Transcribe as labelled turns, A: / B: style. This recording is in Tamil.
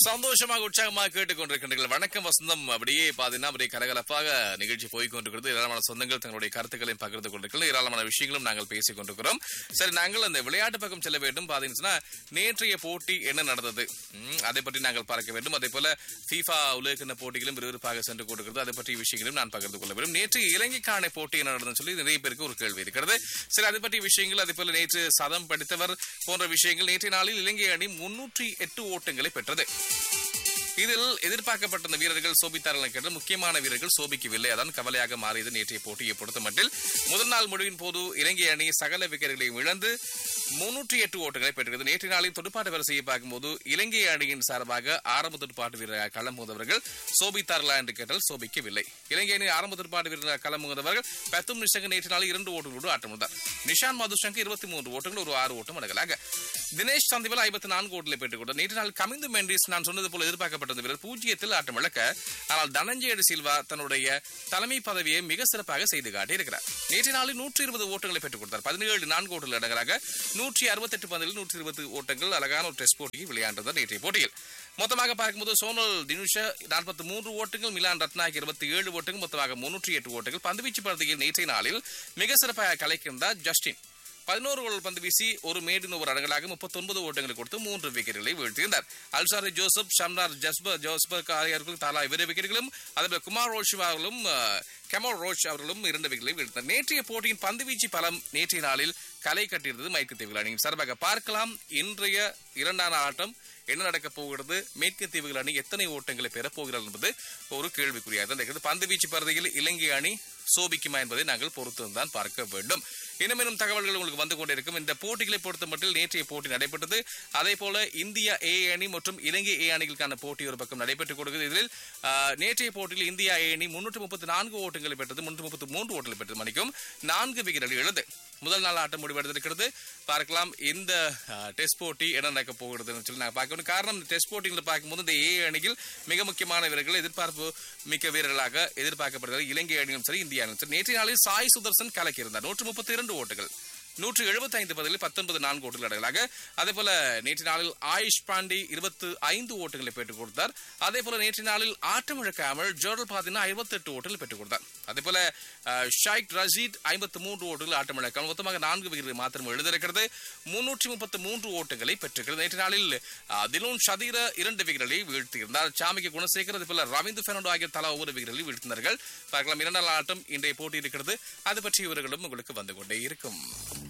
A: சந்தோஷமாக உற்சாகமாக கேட்டுக்கொண்டிருக்கின்றீர்கள் வணக்கம் வசந்தம் அப்படியே பாத்தீங்கன்னா அப்படியே கலகலப்பாக நிகழ்ச்சி போய் கொண்டிருக்கிறது ஏராளமான சொந்தங்கள் தங்களுடைய கருத்துக்களையும் பகிர்ந்து கொண்டிருக்கிறது ஏராளமான விஷயங்களும் நாங்கள் பேசிக் கொண்டிருக்கிறோம் சரி நாங்கள் அந்த விளையாட்டு பக்கம் செல்ல வேண்டும் பாத்தீங்கன்னா நேற்றைய போட்டி என்ன நடந்தது ம், அதை பற்றி நாங்கள் பார்க்க வேண்டும் அதே போல FIFA உலகக்கிண்ண போட்டிகளும் விறுவிறுப்பாக சென்று கொண்டிருக்கிறது அதை பற்றிய விஷயங்களும் நான் பகிர்ந்து கொள்ள வேண்டும் நேற்று இலங்கைக்கான போட்டி என்ன நடந்ததுன்னு சொல்லி நிறைய பேருக்கு ஒரு கேள்வி இருக்கிறது சரி அதை பற்றிய விஷயங்கள் அதே போல நேற்று சதம் படித்தவர் போன்ற விஷயங்கள் நேற்றைய நாளில் இலங்கை அணி முன்னூற்றி எட்டு ஓட்டங்களை பெற்றது இதில் எதிர்பார்க்கப்பட்ட வீரர்கள் சோபித்தார்கள் கேட்ட முக்கியமான வீரர்கள் சோபிக்கவில்லை அதான் கவலையாக மாறியது நேற்றைய போட்டியை பொறுத்த மட்டில் முதல் நாள் முடிவின் போது இலங்கை அணி சகல விக்கெட்டுகளையும் இழந்து முன்னூற்றி எட்டு ஓட்டங்களை பெற்றது நேற்றைய நாளில் துடுப்பாட்ட வரிசையை பார்க்கும்போது இலங்கை அணியின் சார்பாக ஆரம்ப துடுப்பாட்டு வீரராக களம் புகுந்தவர்கள் சோபித்தார்களா என்று கேட்டால் சோபிக்கவில்லை இலங்கை அணி ஆரம்ப துடுப்பாட்டு வீரராக களம் புகுந்தவர்கள் பத்தும் நிஷங்க நேற்று நாளில் இரண்டு ஓட்டங்களோடு ஆட்டமிழந்தார் நிஷான் மதுஷங்க இருபத்தி மூன்று ஓட்டங்கள் ஒரு ஆறு ஓட்டம் அடங்கலாக தினேஷ் சந்திவில் ஐம்பத்தி நான்கு ஓட்டங்களை பெற்றுக் கொண்டார் நேற்று நாள் கமிந்து மெண்டிஸ் நான் சொன்னது போல எதிர்பார்க்கப்பட்ட வீரர் பூஜ்ஜியத்தில் ஆட்டம் இழக்க ஆனால் தனஞ்சய சில்வா தன்னுடைய தலைமை பதவியை மிக சிறப்பாக செய்து காட்டியிருக்கிறார் நேற்று நாளில் நூற்றி இருபது ஓட்டங்களை பெற்றுக் கொடுத்தார் பதினேழு நான்கு ஓட்டங்கள் அடங்கலாக நூற்றி அறுபத்தெட்டு பந்தில் நூற்றி இருபது ஓட்டங்கள் அழகான ஒரு டெஸ்ட் போட்டியில் விளையாண்டது நேற்றைய போட்டியில் மொத்தமாக பார்க்கும்போது சோனல் தினுஷ நாற்பத்தி மூன்று ஓட்டங்கள் மிலான் ரத்னாகி இருபத்தி ஏழு ஓட்டங்கள் மொத்தமாக முன்னூற்றி எட்டு ஓட்டங்கள் பந்துவீச்சு பகுதியில் நேற்றைய நாளில் மிக சிறப்பாக கலைக்கின்றார் ஜஸ்டின் பதினோரு ஓவர் பந்து வீசி ஒரு மேடின் ஓவர் அடங்கலாக முப்பத்தி ஒன்பது ஓட்டங்களை கொடுத்து மூன்று விக்கெட்டுகளை வீழ்த்தியிருந்தார் அல்சாரி ஜோசப் ஷம்னார் ஜஸ்பர் ஜோஸ்பர் ஆகியோருக்கும் தலா இரு விக்கெட்டுகளும் அதேபோல குமார் ரோஷ் அவர்களும் கெமோர் ரோஷ் அவர்களும் இரண்டு விக்கெட்டுகளை வீழ்த்தினர் நேற்றைய போட்டியின் பந்துவீச்சு பலம் நேற்றைய நாளில் களை கட்டியிருந்தது மைக்கு தீவுகள் அணியின் சார்பாக பார்க்கலாம் இன்றைய இரண்டாம் நாள் ஆட்டம் என்ன நடக்கப் போகிறது மேற்கு தீவுகள் அணி எத்தனை ஓட்டங்களை பெறப் போகிறார் என்பது ஒரு கேள்விக்குறியாக இருக்கிறது பந்து வீச்சு பகுதியில் இலங்கை அணி சோபிக்குமா என்பதை நாங்கள் பொறுத்துதான் பார்க்க வேண்டும் இன்னும் இன்னும் தகவல்கள் உங்களுக்கு வந்து கொண்டிருக்கும் இந்த போட்டிகளை பொறுத்த மட்டும் நேற்றைய போட்டி நடைபெற்றது அதே போல இந்தியா ஏ அணி மற்றும் இலங்கை ஏ அணிகளுக்கான போட்டி ஒரு பக்கம் நடைபெற்றுக் கொடுக்கிறது இதில் ஆஹ், நேற்றைய போட்டியில் இந்தியா ஏ அணி முன்னூற்று முப்பத்தி நான்கு ஓட்டங்களை பெற்றது முன்னூற்று முப்பத்தி மூன்று ஓட்டங்களை பெற்றது மணிக்கும் நான்கு விக்கெட்டுகள் எழுது முதல் நாள் ஆட்டம் முடிவெடுத்திருக்கிறது பார்க்கலாம் இந்த ஆஹ், டெஸ்ட் போட்டி என்ன நடக்க போகிறதுன்னு சொல்லி நாங்கள் பார்க்கணும் காரணம் இந்த டெஸ்ட் போட்டிகளை பார்க்கும்போது இந்த ஏ அணியில் மிக முக்கியமான வீரர்கள் எதிர்பார்ப்பு மிக்க வீரர்களாக எதிர்பார்க்கப்படுகிறது இலங்கை அணியும் சரி இந்திய அணியும் சரி நேற்றைய நாளில் சாய் சுதர்சன் கலக்கியிருந்தார் நூற்று முப்பத்தி இரண்டு ஓட்டுகள் நூற்று எழுபத்தி ஐந்து பதிலில் பத்தொன்பது நான்கு ஓட்டுகள் அடங்கலாக அதே போல நேற்று நாளில் ஆயுஷ் பாண்டி இருபத்து ஐந்து ஓட்டுகளை பெற்றுக் கொடுத்தார் அதே போல நேற்று நாளில் ஆட்டம் இழக்காமல் ஜோர்டல் பாத்தீங்கன்னா ஐம்பத்தி எட்டு ஓட்டுகள் பெற்றுக் கொடுத்தார் அதே போல அஹ், ஷைக் ரஷீத் ஐம்பத்து மூன்று ஓட்டுகள் ஆட்டம் இழக்காமல் மொத்தமாக நான்கு விக்கெட்டுகள் மாத்திரம் எழுதியிருக்கிறது முன்னூற்றி முப்பத்து மூன்று ஓட்டங்களை பெற்றிருக்கிறது நேற்று நாளில் அஹ், திலோன் ஷதீர இரண்டு விக்கெட்டுகளை வீழ்த்தியிருந்தார் சாமிக்கு குணசேகர் அதே போல ரவீந்திர பெர்னாண்டோ ஆகிய தலா ஒவ்வொரு விக்கெட்டுகளை வீழ்த்தினார்கள் பார்க்கலாம் இரண்டாம் நாள் ஆட்டம் இன்றைய போட்டி இருக்கிறது அது பற்றி இவர்களும் உங்களுக்கு வந்து கொண்டே இருக்கும்